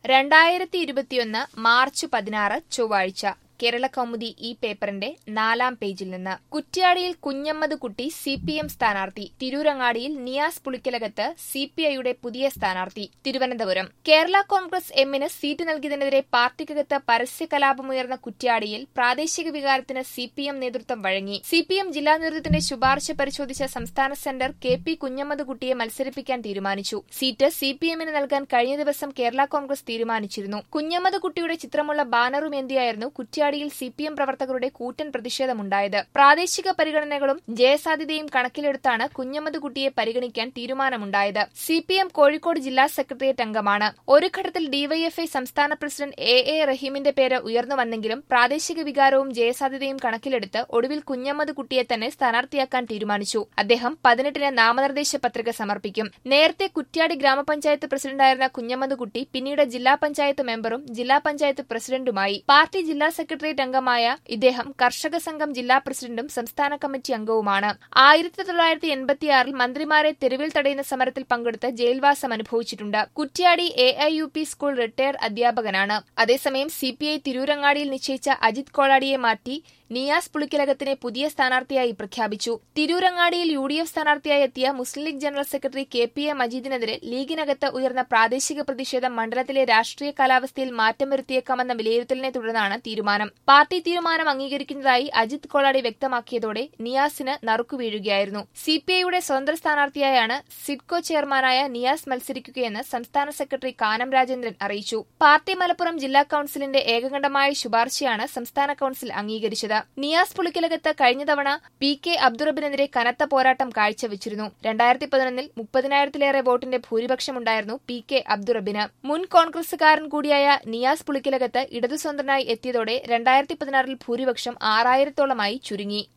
രണ്ടായിരത്തി ഇരുപത്തിയൊന്ന് മാർച്ച് പതിനാറ് ചൊവ്വാഴ്ച കേരള കൗമുദി ഈ പേപ്പറിന്റെ നാലാം പേജിൽ നിന്ന് കുറ്റ്യാടിയിൽ കുഞ്ഞമ്മദ് കുട്ടി സി പി എം സ്ഥാനാർത്ഥി തിരൂരങ്ങാടിയിൽ നിയാസ് പുളിക്കലകത്ത് സി പി ഐയുടെ പുതിയ സ്ഥാനാർത്ഥി തിരുവനന്തപുരം കേരള കോൺഗ്രസ് എമ്മിന് സീറ്റ് നൽകിയതിനെതിരെ പാർട്ടിക്കകത്ത് പരസ്യ കലാപമുയർന്ന കുറ്റ്യാടിയിൽ പ്രാദേശിക വികാരത്തിന് സി പി എം നേതൃത്വം വഴങ്ങി സി പി എം ജില്ലാ നേതൃത്വത്തിന്റെ ശുപാർശ പരിശോധിച്ച സംസ്ഥാന സെന്റർ കെ പി കുഞ്ഞമ്മദ് കുട്ടിയെ മത്സരിപ്പിക്കാൻ തീരുമാനിച്ചു സീറ്റ് സി പി എമ്മിന് നൽകാൻ കഴിഞ്ഞ ദിവസം കേരള കോൺഗ്രസ് തീരുമാനിച്ചിരുന്നു കുഞ്ഞമ്മദ് കുട്ടിയുടെ ചിത്രമുള്ള ബാനറുമേന്തിയായിരുന്നു കുറ്റ്യാടി കുറ്റ്യാടിയിൽ സി പി എം പ്രവർത്തകരുടെ കൂറ്റൻ പ്രതിഷേധമുണ്ടായത് പ്രാദേശിക പരിഗണനകളും ജയസാധ്യതയും കണക്കിലെടുത്താണ് കുഞ്ഞമ്മദ് കുട്ടിയെ പരിഗണിക്കാൻ തീരുമാനമുണ്ടായത് സി പി എം കോഴിക്കോട് ജില്ലാ സെക്രട്ടേറിയറ്റ് അംഗമാണ് ഒരു ഘട്ടത്തിൽ ഡിവൈഎഫ്ഐ സംസ്ഥാന പ്രസിഡന്റ് എ എ റഹീമിന്റെ പേര് ഉയർന്നു വന്നെങ്കിലും പ്രാദേശിക വികാരവും ജയസാധ്യതയും കണക്കിലെടുത്ത് ഒടുവിൽ കുഞ്ഞമ്മദ് കുട്ടിയെ തന്നെ സ്ഥാനാർത്ഥിയാക്കാൻ തീരുമാനിച്ചു അദ്ദേഹം പതിനെട്ടിന് നാമനിർദ്ദേശ പത്രിക സമർപ്പിക്കും നേരത്തെ കുറ്റ്യാടി ഗ്രാമപഞ്ചായത്ത് പ്രസിഡന്റായിരുന്ന കുഞ്ഞമ്മദ് കുട്ടി പിന്നീട് ജില്ലാ പഞ്ചായത്ത് മെമ്പറും ജില്ലാ പഞ്ചായത്ത് പ്രസിഡന്റുമായി പാർട്ടി ജില്ലാ സെക്രട്ടറി സെക്രട്ടേറിയറ്റ് അംഗമായ ഇദ്ദേഹം കർഷക സംഘം ജില്ലാ പ്രസിഡന്റും സംസ്ഥാന കമ്മിറ്റി അംഗവുമാണ് ആയിരത്തി തൊള്ളായിരത്തി എൺപത്തിയാറിൽ മന്ത്രിമാരെ തെരുവിൽ തടയുന്ന സമരത്തിൽ പങ്കെടുത്ത് ജയിൽവാസം അനുഭവിച്ചിട്ടുണ്ട് Kuttiadi A I U P school retired അധ്യാപകനാണ് അതേസമയം സി പി ഐ തിരൂരങ്ങാടിയിൽ നിശ്ചയിച്ച അജിത് കോളാടിയെ മാറ്റി നിയാസ് പുളിക്കലകത്തിനെ പുതിയ സ്ഥാനാർത്ഥിയായി പ്രഖ്യാപിച്ചു തിരൂരങ്ങാടിയിൽ യു ഡി എഫ് സ്ഥാനാർത്ഥിയായി എത്തിയ Muslim League general secretary K P A മജീദിനെതിരെ ലീഗിനകത്ത് ഉയർന്ന പ്രാദേശിക പ്രതിഷേധം മണ്ഡലത്തിലെ രാഷ്ട്രീയ കാലാവസ്ഥയിൽ മാറ്റം വരുത്തിയേക്കാമെന്ന വിലയിരുത്തലിനെ തുടർന്നാണ് തീരുമാനം പാർട്ടി തീരുമാനം അംഗീകരിക്കുന്നതായി അജിത് കൊളാടി വ്യക്തമാക്കിയതോടെ നിയാസിന് നറുക്കുവീഴുകയായിരുന്നു സി പി ഐയുടെ സ്വതന്ത്ര സ്ഥാനാർത്ഥിയായാണ് സിഡ്കോ ചെയർമാനായ നിയാസ് മത്സരിക്കുകയെന്ന് സംസ്ഥാന സെക്രട്ടറി കാനം രാജേന്ദ്രൻ അറിയിച്ചു പാർട്ടി മലപ്പുറം ജില്ലാ കൌൺസിലിന്റെ ഏകകണ്ഠമായ ശുപാർശയാണ് സംസ്ഥാന കൌൺസിൽ അംഗീകരിച്ചത് നിയാസ് പുളിക്കലകത്ത് കഴിഞ്ഞ തവണ പി കെ അബ്ദുറബിനെതിരെ കനത്ത പോരാട്ടം കാഴ്ചവെച്ചിരുന്നു രണ്ടായിരത്തി പതിനൊന്നിൽ മുപ്പതിനായിരത്തിലേറെ വോട്ടിന്റെ ഭൂരിപക്ഷമുണ്ടായിരുന്നു പി കെ അബ്ദുറബിന് മുൻ കോൺഗ്രസുകാരൻ കൂടിയായ നിയാസ് പുളിക്കലകത്ത് ഇടതു സ്വതന്ത്രനായി എത്തിയതോടെ രണ്ടായിരത്തി പതിനാറിൽ ഭൂരിപക്ഷം ആറായിരത്തോളമായി ചുരുങ്ങി